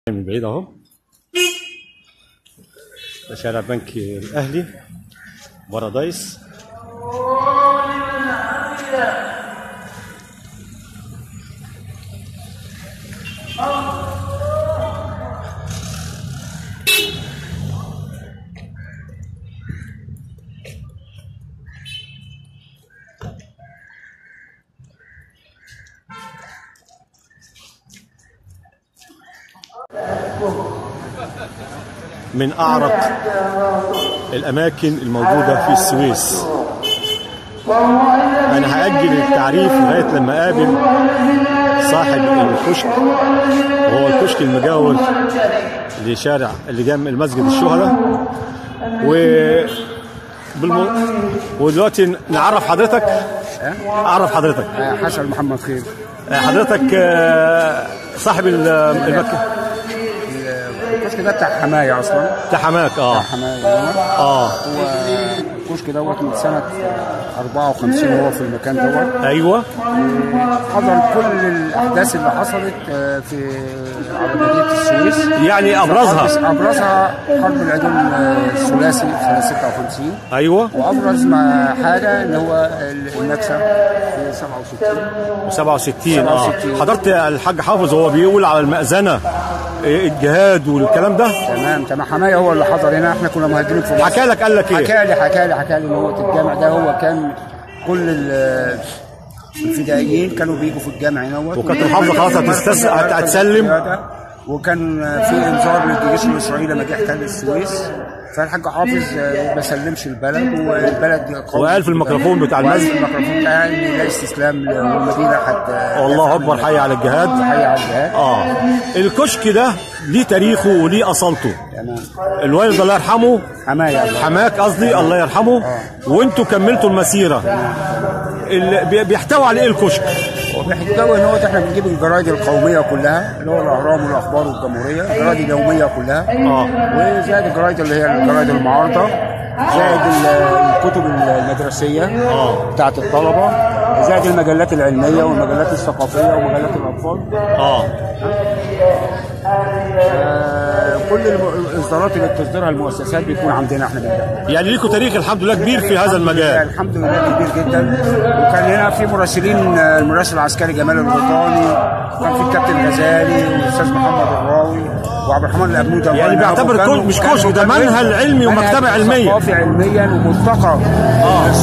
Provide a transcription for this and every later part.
من بعيد اهو ده شارع بنك الاهلي بارادايس من اعرق الاماكن الموجوده في السويس انا هاجل التعريف لغايه لما اقابل صاحب الكشك وهو الكشك المجاور لشارع اللي جنب المسجد الشهداء و بالم... ودلوقتي نعرف حضرتك اعرف حضرتك آه، حسن محمد خير حضرتك آه، صاحب ال- المكان الكشك ده بتاع حماية أصلا بتاع حماك اه حماية اه هو الكشك دوت من سنة 54 هو في المكان دوت ايوه حضر كل الأحداث اللي حصلت آه، في على مدينة السويس يعني ابرزها أبرزها حرب العدوان آه، الثلاثي سنة 56 ايوه وأبرز ما حاجة اللي هو النكسة في 67 67 اه 67. حضرت الحاج حافظ وهو بيقول على المأذنة إيه، الجهاد والكلام ده تمام تمام حماية هو اللي حضر هنا احنا كنا مهاجرين في مصر حكى لك قال لك ايه حكى لي حكى لي حكى لي ان هو الجامع ده هو كان كل ال- الفدائيين كانوا بيجوا في الجامع هنا وكانت المحافظة خلاص هتستس- هت- هتسلم. وكان في انذار للجيش الاسرائيلي لما جه احتل السويس فالحاج حافظ آه، ما سلمش البلد والبلد قوي وقال في الميكروفون بتاع وقال المسجد. في الميكروفون بتاع ان لا استسلام للمدينه حتى والله اكبر حي على الجهاد حي على الجهاد اه الكشك ده ليه تاريخه وليه اصالته تمام الوالد الله يرحمه حمايه حماك قصدي الله يرحمه وانتوا كملتوا المسيره اللي بي- بيحتوي على ايه الكشك وبيحتوي ان هو احنا بنجيب الجرايد القوميه كلها اللي هو الاهرام والاخبار والجمهوريه الجرايد اليوميه كلها اه وزائد الجرايد اللي هي الجرايد المعارضه زائد ال- الكتب المدرسيه اه بتاعت الطلبه زائد المجلات العلميه والمجلات الثقافيه ومجلات الاطفال اه آه، كل الم- الاصدارات اللي بتصدرها المؤسسات بيكون عندنا احنا بنجيبها يعني ليكوا تاريخ الحمد لله كبير في هذا المجال الحمد لله كبير جدا وكان هنا في مراسلين آه، المراسل العسكري جمال الغيطاني وكان في الكابتن غزالي والاستاذ محمد الراوي وعبد الرحمن الابنودي الله يعني يرحمه. بيعتبر كانوا- كل- مش كانوا- كشك، ده كانوا- منهل علمي منهل ومكتبة علمية. ثقافي علميا وملتقى آه.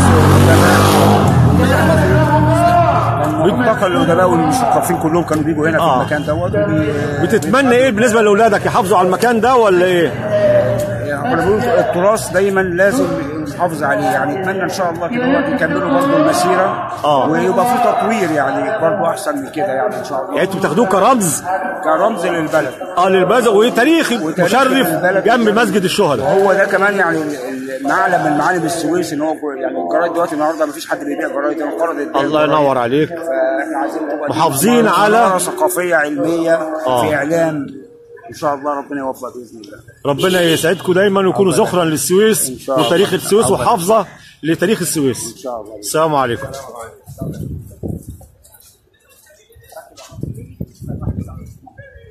ملتقى الادباء والمثقفين كلهم كانوا بيجوا هنا في آه. المكان دوت وبي- بتتمنى ايه بالنسبه لاولادك يحافظوا على المكان ده ولا ايه يعني احنا بنقول التراث دايما لازم نحافظ عليه يعني اتمنى ان شاء الله كده دلوقتي يكملوا برضه المسيره آه. ويبقى في تطوير يعني برضه احسن من كده يعني ان شاء الله يعني انتوا بتاخدوه كرمز كرمز للبلد اه للبلد وتاريخي وتاريخ مشرف البلد. جنب مسجد الشهداء وهو ده كمان يعني ال- ال- معلم من معالم السويس ان هو يعني الجرايد دلوقتي النهارده ما فيش حد بيبيع جرايد انقرضت الله ينور عليك فاحنا عايزين تبقى دي محافظين منارة على- ثقافيه علميه آه. في اعلام ان شاء الله ربنا يوفق باذن الله ربنا يسعدكم دايما ويكونوا ذخرا للسويس إن شاء الله. وتاريخ السويس وحافظه لتاريخ السويس ان شاء الله السلام عليكم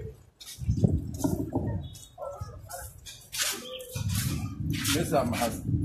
لسه يا عم حسن